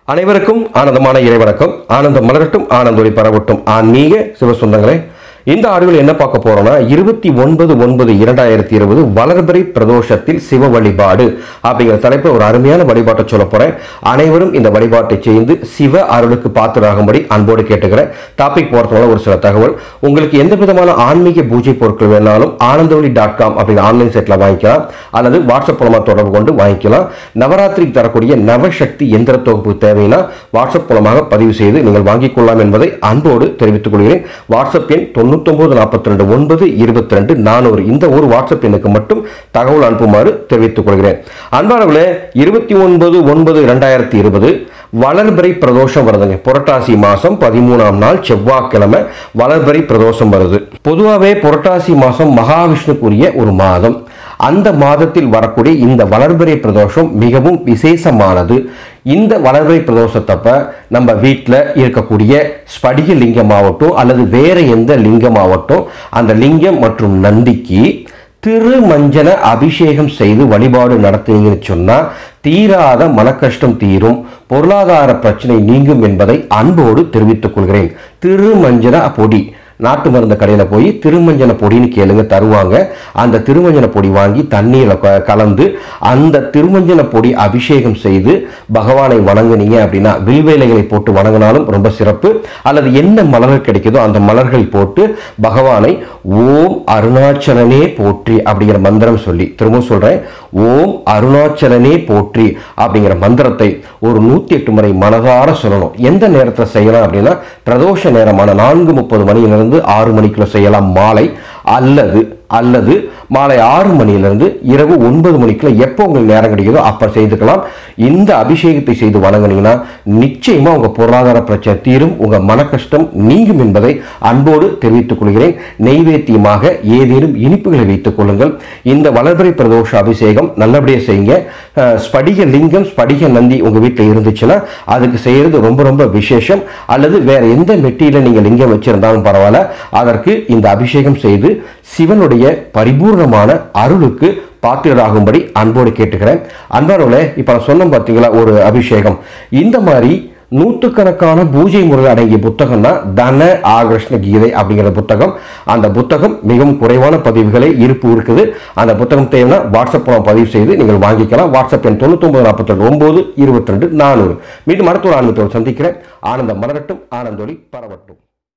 அனைவருக்கும் ஆனந்தமான இறைவணக்கம் ஆனந்தம் மலரட்டும் ஆனந்தொலி பரவட்டும் ஆன்மீக சிவசொந்தங்களே இந்த ஆடியோவில் என்ன பார்க்க போறோம்னா இருபத்தி ஒன்பது ஒன்பது இரண்டாயிரத்தி இருபது வளர்பிறை பிரதோஷத்தில் சிவ வழிபாடு அப்படிங்கிற தலைப்பில் ஒரு அருமையான வழிபாட்டை சொல்ல போறேன் அனைவரும் இந்த வழிபாட்டை செய்து சிவ அருளுக்கு பாத்திராகும்படி அன்போடு கேட்டுக்கிறேன் டாபிக் போறதுனால ஒரு சில தகவல் உங்களுக்கு எந்த விதமான ஆன்மீக பூஜை பொருட்கள் வேணாலும் ஆனந்தவழி டாட் காம் அப்படிங்கிற ஆன்லைன் செட்டில் வாங்கிக்கலாம் அல்லது வாட்ஸ்அப் மூலமாக தொடர்பு கொண்டு வாங்கிக்கலாம் நவராத்திரிக்கு தரக்கூடிய நவசக்தி எந்திர தொகுப்பு தேவைன்னா வாட்ஸ்அப் மூலமாக பதிவு செய்து நீங்கள் வாங்கிக் கொள்ளலாம் என்பதை அன்போடு தெரிவித்துக் கொள்கிறேன் வாட்ஸ்அப் எண் தொண்ணூத்தொன்பது நாற்பத்தி ரெண்டு ஒன்பது இருபத்தி ரெண்டு நானூறு இந்த ஒரு வாட்ஸ்அப் எண்ணுக்கு மட்டும் தகவல் அனுப்புமாறு தெரிவித்துக் கொள்கிறேன் அன்பானவர்களே இருபத்தி ஒன்பது ஒன்பது இரண்டாயிரத்தி இருபது வளர்பிறை பிரதோஷம் வருதுங்க புரட்டாசி மாசம் பதிமூணாம் நாள் செவ்வாய்க்கிழமை வளர்பிறை பிரதோஷம் வருது பொதுவாகவே புரட்டாசி மாசம் மகாவிஷ்ணுக்குரிய ஒரு மாதம் அந்த மாதத்தில் வரக்கூடிய இந்த வளர்பிறை பிரதோஷம் மிகவும் விசேஷமானது இந்த வளர்பிறை பிரதோஷத்தப்ப நம்ம வீட்டில் இருக்கக்கூடிய ஸ்படிக லிங்கமாகட்டும் அல்லது வேற எந்த லிங்கமாகட்டும் அந்த லிங்கம் மற்றும் நந்திக்கு திருமஞ்சன அபிஷேகம் செய்து வழிபாடு நடத்துனீங்கன்னு சொன்னா தீராத மனக்கஷ்டம் தீரும் பொருளாதார பிரச்சனை நீங்கும் என்பதை அன்போடு தெரிவித்துக் கொள்கிறேன் திருமஞ்சன பொடி நாட்டு மருந்து கடையில் போய் திருமஞ்சன பொடின்னு கேளுங்க தருவாங்க அந்த திருமஞ்சன பொடி வாங்கி தண்ணீரில் க- கலந்து அந்த திருமஞ்சன பொடி அபிஷேகம் செய்து பகவானை வணங்குனீங்க அப்படின்னா வில்வேலைகளை போட்டு வணங்கினாலும் ரொம்ப சிறப்பு அல்லது என்ன மலர்கள் கிடைக்குதோ அந்த மலர்கள் போட்டு பகவானை ஓம் அருணாச்சலனே போற்றி அப்படிங்கிற மந்திரம் சொல்லி திரும்ப சொல்றேன் ஓம் அருணாச்சலனே போற்றி அப்படிங்கிற மந்திரத்தை ஒரு நூத்தி எட்டு முறை மனதார சொல்லணும் எந்த நேரத்தில் செய்யலாம் அப்படின்னா பிரதோஷ நேரமான நான்கு முப்பது மணியிலிருந்து ஆறு மணிக்குள்ள செய்யலாம் மாலை அல்லது அல்லது மாலை ஆறு மணியிலிருந்து இரவு ஒன்பது மணிக்குள்ள எப்போ உங்களுக்கு நேரம் கிடைக்குதோ அப்போ செய்துக்கலாம் இந்த அபிஷேகத்தை செய்து வணங்குனீங்கன்னா நிச்சயமா உங்க பொருளாதார பிரச்சனை தீரும் உங்க மன கஷ்டம் நீங்கும் என்பதை அன்போடு தெரிவித்துக் கொள்கிறேன் நெய்வேத்தியமாக ஏதேனும் இனிப்புகளை வைத்துக் கொள்ளுங்கள் இந்த வளர்பிறை பிரதோஷ அபிஷேகம் நல்லபடியாக செய்யுங்க அஹ், ஸ்படிக லிங்கம் ஸ்படிக நந்தி உங்க வீட்டில் இருந்துச்சுன்னா அதுக்கு செய்யறது ரொம்ப ரொம்ப விசேஷம் அல்லது வேற எந்த மெட்டியில நீங்க லிங்கம் வச்சிருந்தாலும் பரவாயில்ல அதற்கு இந்த அபிஷேகம் செய்து சிவனுடைய பரிபூர்ணமான அருளுக்கு பாத்திரராகும்படி அன்போடு கேட்டுக்கிறேன் அன்பானவர்களே இப்ப நான் சொன்னோம் பார்த்தீங்களா ஒரு அபிஷேகம் இந்த மாதிரி நூற்றுக்கணக்கான பூஜை முறை அடங்கிய புத்தகம் தான் தன ஆகிருஷ்ண கீதை அப்படிங்கிற புத்தகம் அந்த புத்தகம் மிகவும் குறைவான பதிவுகளே இருப்பு இருக்குது அந்த புத்தகம் தேவைன்னா வாட்ஸ்அப் மூலம் பதிவு செய்து நீங்கள் வாங்கிக்கலாம் வாட்ஸ்அப் எண் தொண்ணூத்தொன்பது நாற்பத்தி ஒன்பது இருபத்தி ரெண்டு நானூறு மீண்டும் அடுத்த ஒரு ஆன்மீகத்தோடு சந்திக்கிறேன் ஆனந்தம் மலரட்டும் ஆனந்தொலி பரவட்டும்